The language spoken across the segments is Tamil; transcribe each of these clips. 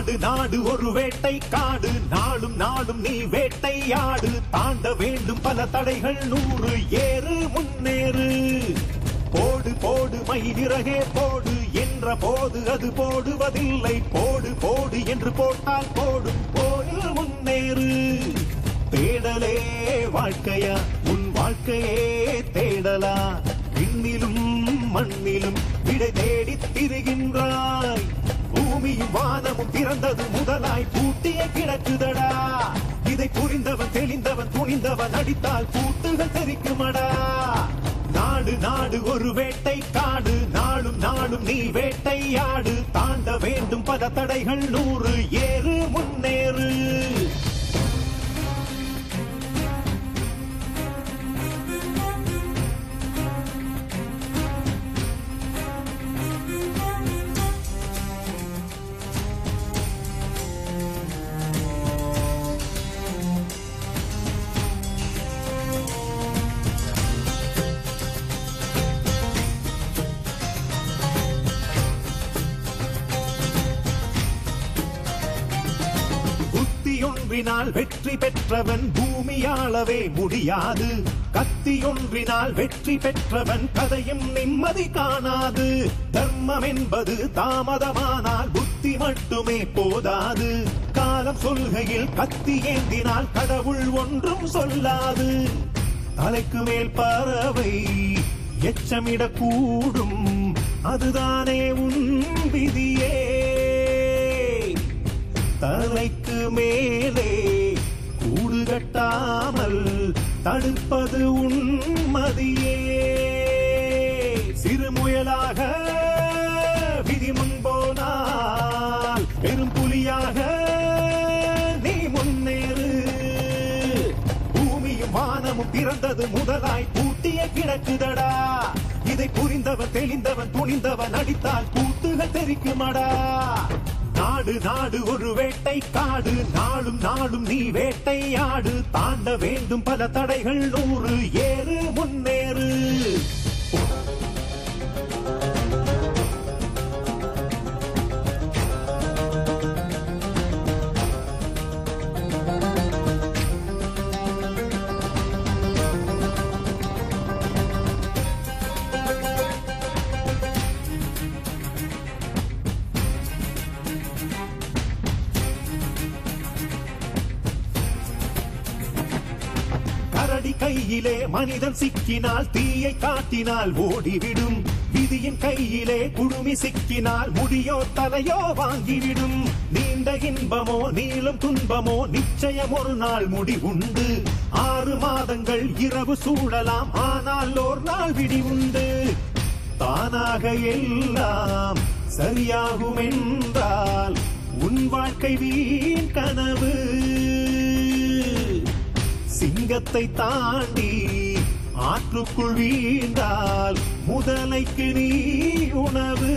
நாடு நாடு ஒரு வேட்டை காடு நாளும் நாளும் நீ வேட்டையாடு தாண்ட வேண்டும் பல தடைகள் நூறு ஏறு முன்னேறு போடு போடு மயிலிறகே போடு என்ற போது அது போடுவதில்லை போடு போடு என்று போட்டால் போடும் போடு முன்னேறு தேடலே வாழ்க்கையா உன் வாழ்க்கையே தேடலா விண்ணிலும் மண்ணிலும் விடை தேடித் திரிகின்றாய் பூமியும் வானமும் பிறந்தது முதலாய் பூட்டிய கிடக்குதடா இதை புரிந்தவன் தெளிந்தவன் துணிந்தவன் அடித்தால் பூட்டுகள் தெரிக்குமடா நாடு நாடு ஒரு வேட்டை காடு நாளும் நாளும் நீ வேட்டையாடு தாண்ட வேண்டும் பல தடைகள் நூறு ஏறு முன்னேறு புத்தியொன்றினால் வெற்றி பெற்றவன் பூமியாளவே முடியாது கத்தியொன்றினால் வெற்றி பெற்றவன் கதையும் நிம்மதி காணாது தர்மம் என்பது தாமதமானால் புத்தி மட்டுமே போதாது காலம் சொல்கையில் கத்தி ஏந்தினால் கடவுள் ஒன்றும் சொல்லாது தலைக்கு மேல் பறவை எச்சமிடக்கூடும் அதுதானே உன் விதியே தலைக்கு மேலே கூடு கட்டாமல் தடுப்பது உன்மதியே சிறுமுயலாக விதி முன்போனால் பெரும் புலியாக நீ முன்னேறு பூமியும் வானமும் பிறந்தது முதலாய் பூட்டிய கிடக்குதடா இதை புரிந்தவன் தெளிந்தவன் துணிந்தவன் அடித்தால் கூட்டுகள் தெரிக்குமடா நாடு நாடு ஒரு வேட்டை காடு நாளும் நாளும் நீ வேட்டையாடு தாண்ட வேண்டும் பல தடைகள் நூறு ஏறு முன்னேறு கரடி கையிலே மனிதன் சிக்கினால் தீயை காட்டினால் ஓடிவிடும் விதியின் கையிலே குடுமி சிக்கினால் முடியோ தலையோ வாங்கிவிடும் நீண்ட இன்பமோ நீளும் துன்பமோ நிச்சயம் ஒரு நாள் முடிவுண்டு ஆறு மாதங்கள் இரவு சூழலாம் ஆனால் ஓர் நாள் விடி உண்டு தானாக எல்லாம் சரியாகும் என்றால் உன் வாழ்க்கை வீண் கனவு சிங்கத்தை தாண்டி ஆற்றுக்குள் வீழ்ந்தால் முதலைக்கு நீ உணவு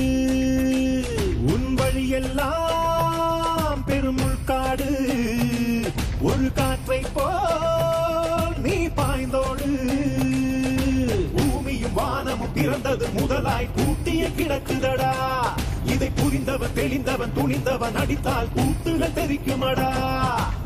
உன் வழியெல்லாம் பெருமுள் காடு ஒரு காற்றை போல் நீ பாய்ந்தோடு பூமியும் வானமும் பிறந்தது முதலாய் கூட்டிய கிடக்குதடா இதை புரிந்தவன் தெளிந்தவன் துணிந்தவன் அடித்தால் கூட்டுகள் தெரிக்குமடா